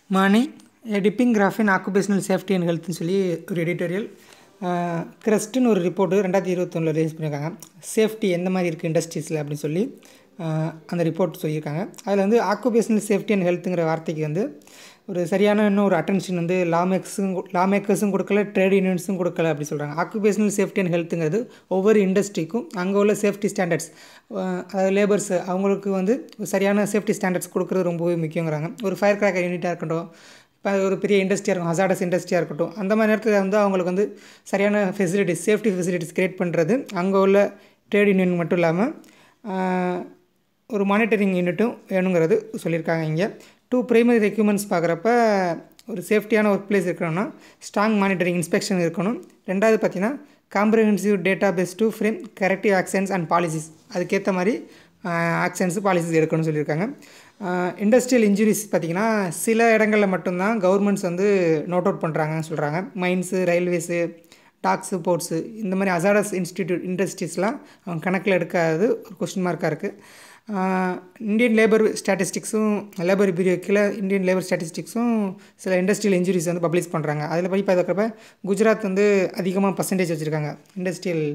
morning a dipping graph in occupational safety and healthனு சொல்லி ஒரு எடிட்டோரியல் க்ரெஸ்ட்டுன்னு ஒரு ரிப்போர்ட்டு ரெண்டாயிரத்தி இருபத்தொன்னில் ரிலீஸ் பண்ணியிருக்காங்க சேஃப்டி எந்த மாதிரி இருக்குது இண்டஸ்ட்ரீஸில் அப்படின்னு சொல்லி ஆஹ், அந்த ரிப்போர்ட் சொல்லியிருக்காங்க அதில் வந்து ஆக்குபேஷனல் சேஃப்டி அண்ட் ஹெல்த்துங்கிற வார்த்தைக்கு வந்து ஒரு சரியான இன்னும் ஒரு அட்டென்ஷன் வந்து லா மேக்ஸும் லா மேக்கர்ஸும் கொடுக்கல ட்ரேட் யூனியன்ஸும் கொடுக்கல அப்படி சொல்கிறாங்க ஆக்குபேஷனல் சேஃப்டி அண்ட் ஹெல்த்துங்கிறது ஒவ்வொரு இண்டஸ்ட்ரிக்கும் அங்கே உள்ள சேஃப்டி ஸ்டாண்டர்ட்ஸ் அதாவது லேபர்ஸ் அவங்களுக்கு வந்து ஒரு சரியான சேஃப்டி ஸ்டாண்டர்ட்ஸ் கொடுக்குறது ரொம்பவே முக்கியங்கிறாங்க ஒரு ஃபயர் கிராக்கர் யூனிட்டாக இருக்கட்டும் இப்போ ஒரு பெரிய இண்டஸ்ட்ரியாக இருக்கும் ஹசாடஸ் இண்டஸ்ட்ரியாக இருக்கட்டும் அந்த மாதிரி நேரத்தில் வந்து அவங்களுக்கு வந்து சரியான ஃபெசிலிட்டிஸ் சேஃப்டி ஃபெசிலிட்டிஸ் கிரியேட் பண்ணுறது அங்கே உள்ள ட்ரேட் யூனியன் மட்டும் இல்லாமல் ஆஹ், ஒரு மானிட்டரிங் யூனிட்டும் வேணுங்கிறது சொல்லியிருக்காங்க இங்கே டூ பிரைமரி ரெக்யூமெண்ட்ஸ் பார்க்குறப்ப ஒரு சேஃப்டியான ஒர்க் பிளேஸ் இருக்கணும்னா ஸ்ட்ராங் மானிட்டரிங் இன்ஸ்பெக்ஷன் இருக்கணும் ரெண்டாவது பார்த்தீங்கன்னா comprehensive database to frame corrective actions and policies அதுக்கேற்ற மாதிரி ஆக்ஷன்ஸு பாலிசிஸ் எடுக்கணும்னு சொல்லியிருக்காங்க இண்டஸ்ட்ரியல் இன்ஜுரிஸ் பார்த்திங்கன்னா சில இடங்களில் மட்டும்தான் கவர்மெண்ட்ஸ் வந்து நோட் அவுட் பண்ணுறாங்கன்னு சொல்கிறாங்க மைன்ஸு ரயில்வேஸு டாக்ஸு போர்ட்ஸு இந்த மாதிரி அசாடஸ் இன்ஸ்டிடியூட் இண்டஸ்ட்ரீஸ்லாம் அவங்க கணக்கில் எடுக்காதது ஒரு கொஸ்டின் மார்க்காக இருக்குது இந்தியன் லேபர் ஸ்டாட்டிஸ்டிக்ஸும் லேபர் பிரிவு கீழே இந்தியன் லேபர் ஸ்டாட்டிஸ்டிக்ஸும் சில இண்டஸ்ட்ரியல் இன்ஜுரிஸ் வந்து பப்ளிஷ் பண்ணுறாங்க அதில் படி பார்க்குறப்ப குஜராத் வந்து அதிகமாக பர்சன்டேஜ் வச்சுருக்காங்க இண்டஸ்ட்ரியல்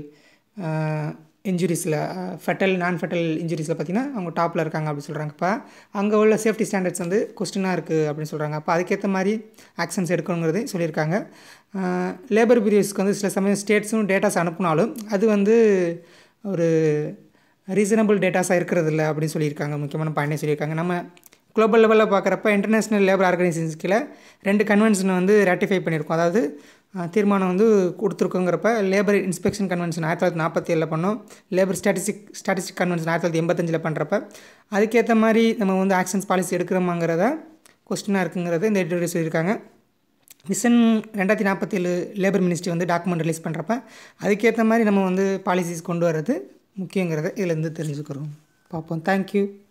இன்ஜுரிஸில் ஃபெட்டல் நான் ஃபெட்டல் இன்ஜுரிஸில் பார்த்திங்கன்னா அவங்க டாப்பில் இருக்காங்க அப்படின்னு சொல்கிறாங்க இப்போ அங்கே உள்ள சேஃப்டி ஸ்டாண்டர்ட்ஸ் வந்து கொஸ்டினாக இருக்குது அப்படின்னு சொல்கிறாங்க அப்போ அதுக்கேற்ற மாதிரி ஆக்ஷன்ஸ் எடுக்கணுங்கிறதை சொல்லியிருக்காங்க லேபர் பீரியட்ஸ்க்கு வந்து சில சமயம் ஸ்டேட்ஸும் டேட்டாஸ் அனுப்புனாலும் அது வந்து ஒரு ரீசனபிள் டேட்டாஸாக இருக்கிறது இல்லை அப்படின்னு சொல்லியிருக்காங்க முக்கியமான பாயிண்டே சொல்லியிருக்காங்க நம்ம குளோபல் லெவலில் பார்க்குறப்ப இன்டர்நேஷ்னல் லேபர் ஆர்கனைசேஷன்ஸ் கீழே ரெண்டு கன்வென்ஷனை வந்து ரேட்டிஃபை பண்ணியிருக்கோம் அதாவது அஹ், தீர்மானம் வந்து கொடுத்துருக்கோங்கிறப்ப லேபர் இன்ஸ்பெக்ஷன் கன்வென்ஷன் ஆயிரத்தி தொள்ளாயிரத்தி நாற்பத்தி ஏழில் பண்ணோம் லேபர் ஸ்டாட்டிஸ்டிக் ஸ்டாட்டிஸ்டிக் கன்வென்ஷன் ஆயிரத்தி தொள்ளாயிரத்தி எண்பத்தஞ்சில் பண்ணுறப்ப அதுக்கேற்ற மாதிரி நம்ம வந்து ஆக்ஷன்ஸ் பாலிசி எடுக்கிறோமாங்கிறத கொஸ்டினாக இருக்குங்கிறத இந்த எடிட்டோரியல் சொல்லியிருக்காங்க மிஷன் ரெண்டாயிரத்தி நாற்பத்தேழு லேபர் மினிஸ்ட்ரி வந்து டாக்குமெண்ட் ரிலீஸ் பண்ணுறப்ப அதுக்கேற்ற மாதிரி நம்ம வந்து பாலிசிஸ் கொண்டு வர்றது முக்கியங்கிறத இதிலேருந்து தெரிஞ்சுக்கிறோம் பார்ப்போம் தேங்க்யூ